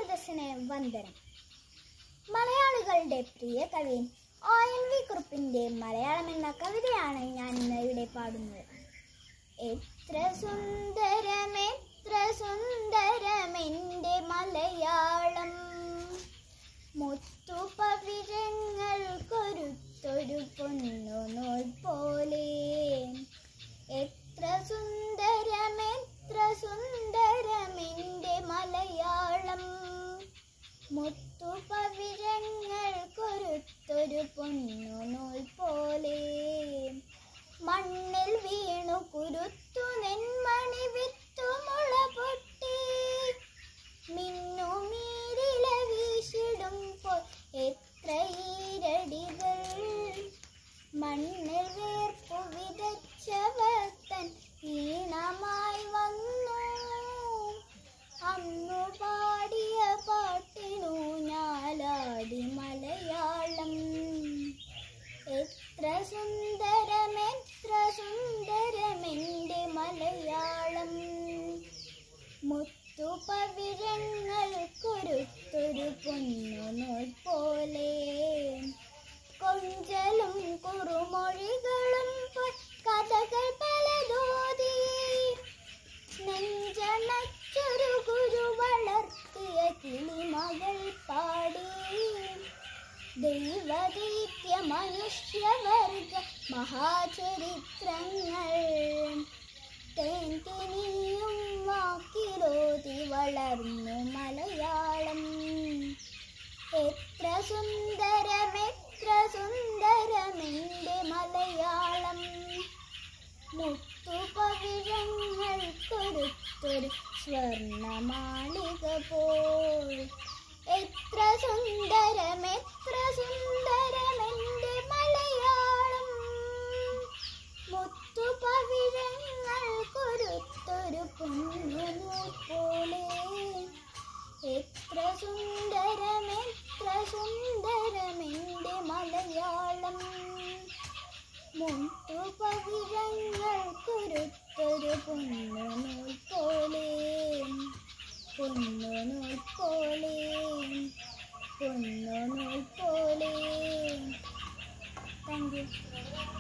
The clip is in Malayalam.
സദസ്സിന് വന്ദനം മലയാളികളുടെ പ്രിയ കവി ഒ എൻ വി കുറുപ്പിന്റെ മലയാളം എന്ന കവിതയാണ് ഞാൻ ഇന്ന് ഇവിടെ പാടുന്നത് എത്ര സുന്ദരം എത്ര സുന്ദരം എൻ്റെ മലയാളം മുത്തുപവിഴങ്ങൾ കൊരുത്തൊരു പൊന്നു നൂൽ പോലെ എത്ര സുന്ദരം എത്ര സുന്ദരം എൻ്റെ മലയാളം മുത്തുപവിഴങ്ങൾ കൊരുത്തൊരു പൊന്നു നൂൽ പോലെ മണ്ണിൽ വീണു കുരുത്തു നെന്മണി വിത്തു മുള പൊട്ടി മിന്നുമീരില വീശിടുമ്പോൾ എത്ര ഈരടികൾ മണ്ണിൽ വേർപ്പു വിതച്ചവർ തൻ ഈണമായി വന്നു അന്നു പാടിയ പാട്ടിനു ഞാലാടി മലയാളം എത്ര സുന്ദരം എത്ര സുന്ദരം എൻ്റെ മലയാളം മുത്തുപവിഴങ്ങൾ കുരുത്തൊരു പൊന്നു പോലെ കൊഞ്ചലും കുറുമൊഴികളും പൊ- കഥകൾ പലതോതി നെഞ്ചണച്ചൊരു ഗുരു വളർത്തിയ കിളിമകൾ പാടി ദൈവദൈത്യ മനുഷ്യവർഗ മഹാചരിത്രങ്ങൾ തേൻതിനിയും വാക്കിലോതി വളർന്നു മലയാളം എത്ര സുന്ദരം എത്ര സുന്ദരം എൻ്റെ മലയാളം മുത്തുപവിഴങ്ങൾ കൊടുത്തൊരു സ്വർണമാളിക പോൽ എത്ര സുന്ദരം എത്ര സുന്ദരം എൻ്റെ മലയാളം മുത്തുപവിഴങ്ങൾ കൊടുത്തൊരു പൊന്നുനൂൽ പോലെ എത്ര സുന്ദരം എത്ര സുന്ദരം എൻ്റെ മലയാളം മുത്തുപവിഴങ്ങൾ കുരുത്തൊരു പൊന്നുനൂൽ പോലെ പൊന്നുനൂൽ പോലെ പൊന്നുനൂൽ പോലെ താങ്ക് യു